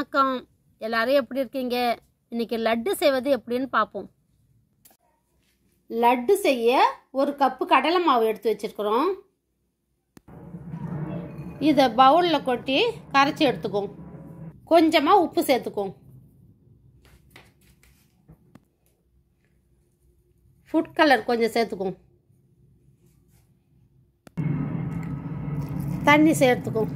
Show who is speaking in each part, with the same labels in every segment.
Speaker 1: வணக்கம் எல்லாரும் எப்படி இருக்கீங்க இன்னைக்கு லட்டு செய்வது எப்படின்னு பார்ப்போம் லட்டு செய்ய ஒரு கப்பு கடலை மாவு எடுத்து வச்சிருக்கிறோம் இதை பவுலில் கொட்டி கரைச்சி எடுத்துக்கோம் கொஞ்சமாக உப்பு சேர்த்துக்கோம் ஃபுட் கலர் கொஞ்சம் சேர்த்துக்கோம் தண்ணி சேர்த்துக்கும்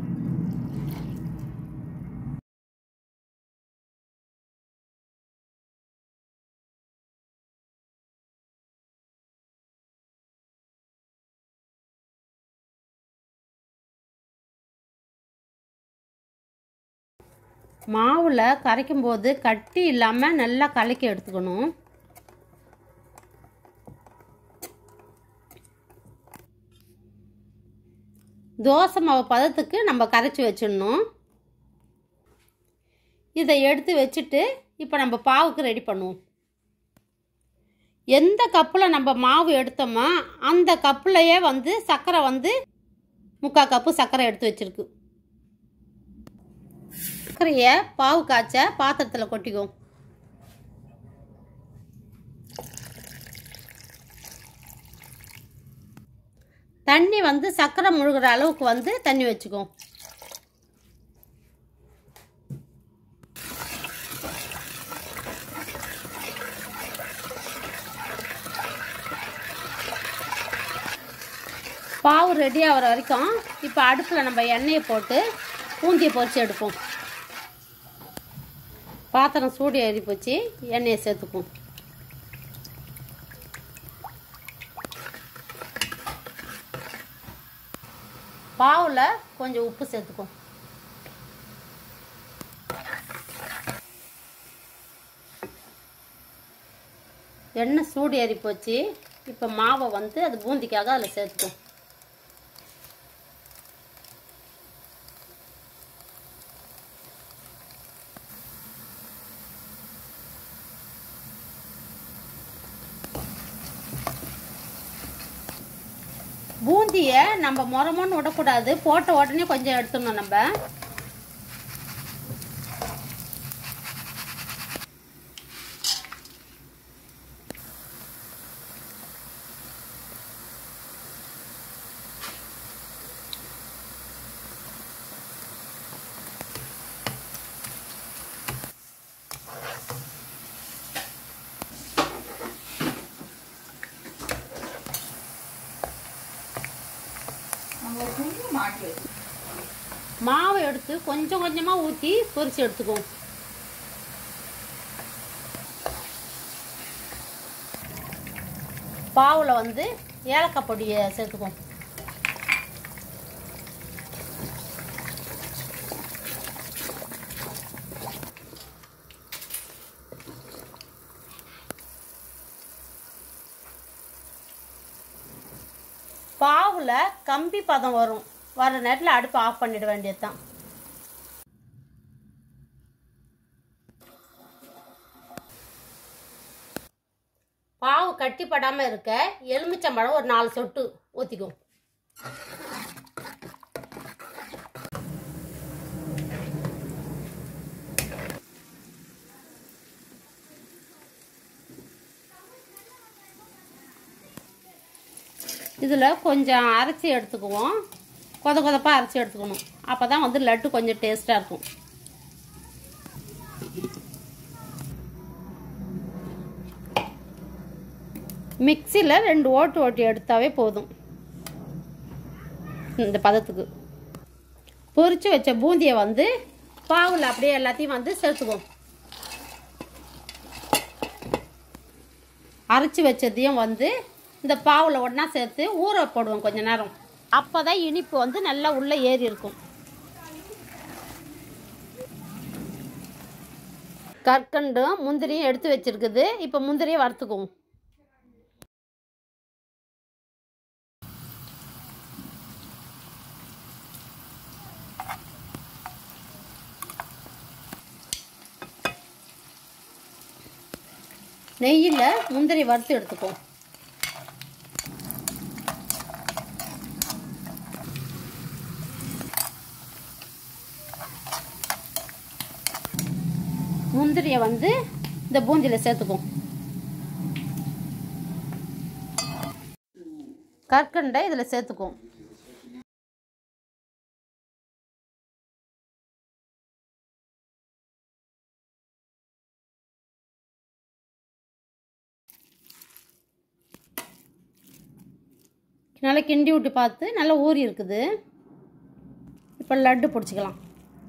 Speaker 1: மாவில் கரைக்கும் போது கட்டி இல்லாமல் நல்லா கலக்கி எடுத்துக்கணும் தோசை மாவு பதத்துக்கு நம்ம கரைச்சி வச்சிடணும் இதை எடுத்து வச்சுட்டு இப்போ நம்ம பாவுக்கு ரெடி பண்ணுவோம் எந்த கப்பில் நம்ம மாவு எடுத்தோமோ அந்த கப்புலையே வந்து சர்க்கரை வந்து முக்கால் கப்பு சர்க்கரை எடுத்து வச்சிருக்கு சர்க்கரையை பாவு காய்ச்ச பாத்திரத்தில் கொட்டிக்கும் தண்ணி வந்து சர்க்கரை முழுகிற அளவுக்கு வந்து தண்ணி வச்சுக்கோ பாவு ரெடி ஆகிற வரைக்கும் இப்போ அடுப்பில் நம்ம எண்ணெயை போட்டு பூந்தியை பொரிச்சு எடுப்போம் பாத்திரம் சூடு ஏறி போச்சு எண்ணெயை சேர்த்துப்போம் பாவில் கொஞ்சம் உப்பு சேர்த்துக்கும் எண்ணெய் சூடு ஏறி போச்சு இப்போ மாவை வந்து அது பூந்திக்காக அதில் சேர்த்துக்கும் பூந்தியை நம்ம முறமோன்னு விடக்கூடாது போட்ட உடனே கொஞ்சம் எடுத்துடணும் நம்ம மாவை எடுத்து கொஞ்சம் கொஞ்சமாக ஊற்றி பொரிச்சு எடுத்துக்குவோம் பாவில் வந்து ஏலக்காய் பொடியை சேர்த்துக்குவோம் பாவில் கம்பி பதம் வரும் வர நேரத்தில் அடுப்பு ஆஃப் பண்ணிட வேண்டியது தான் பாவு கட்டிப்படாமல் இருக்க எலுமிச்சம்பழம் ஒரு நாலு சொட்டு ஊற்றிக்கும் இதில் கொஞ்சம் அரைச்சி எடுத்துக்குவோம் கொத கொதப்பாக அரைச்சி எடுத்துக்கணும் அப்போ தான் வந்து லட்டு கொஞ்சம் டேஸ்ட்டாக இருக்கும் மிக்சியில் ரெண்டு ஓட்டு ஓட்டி எடுத்தாவே போதும் இந்த பதத்துக்கு பொரிச்சு வச்ச பூந்தியை வந்து பாவில் அப்படியே எல்லாத்தையும் வந்து சேர்த்துக்குவோம் அரைச்சி வச்சதையும் வந்து இந்த பாவில் ஒன்றா சேர்த்து ஊற போடுவோம் கொஞ்ச நேரம் அப்போ தான் இனிப்பு வந்து நல்லா உள்ளே ஏறி இருக்கும் கற்கண்டும் முந்திரியும் எடுத்து வச்சிருக்குது இப்போ முந்திரியை வறுத்துக்குவோம் நெய்யில் முந்திரி வறுத்து எடுத்துக்குவோம் கருப்பட்டியை வந்து இந்த பூந்தியில் சேர்த்துக்குவோம் கற்கண்டை இதில் சேர்த்துக்குவோம் நல்லா கிண்டி விட்டு பார்த்து நல்லா ஊறி இருக்குது இப்போ லட்டு பிடிச்சிக்கலாம்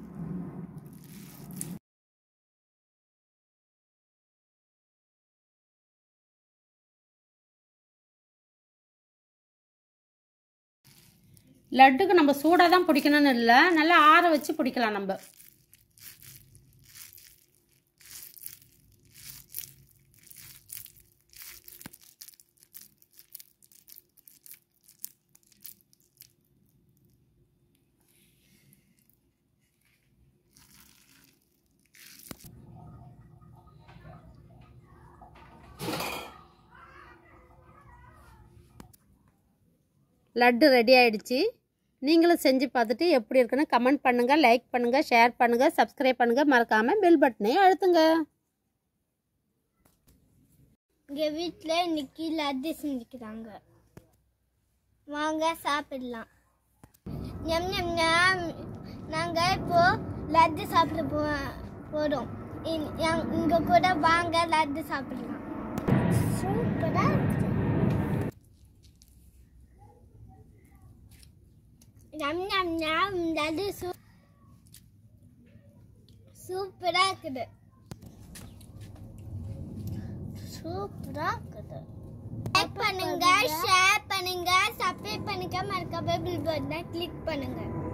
Speaker 1: லட்டுக்கு நம்ம சூடாக தான் பிடிக்கணும்னு இல்லை நல்லா ஆற வச்சு பிடிக்கலாம் நம்ம லட்டு ரெடி ஆயிடுச்சு நீங்களும் செஞ்சு பார்த்துட்டு எப்படி இருக்குன்னு கமெண்ட் பண்ணுங்கள் லைக் பண்ணுங்கள் ஷேர் பண்ணுங்கள் சப்ஸ்கிரைப் பண்ணுங்கள் மறக்காமல் பெல் பட்டனையும் அழுத்துங்க
Speaker 2: எங்க வீட்ல இன்னைக்கு லட்டு செஞ்சுக்கிறாங்க வாங்க சாப்பிடலாம் ஞம் ஞம் ஞம் நாங்க இப்போ லட்டு சாப்பிட போ போறோம் இன்- எங்- இங்க கூட வாங்க லட்டு சாப்பிடலாம் சூப்பரா இருக்குது ஞம் ஞம் ஞம் லட்டு சூ சூப்பரா இருக்குது சூப்பரா இருக்குது லைக் பண்ணுங்க ஷேர் பண்ணுங்க சப்ஸ்கிரைப் பண்ணுங்க மறக்காம பெல் பட்டனை கிளிக் பண்ணுங்க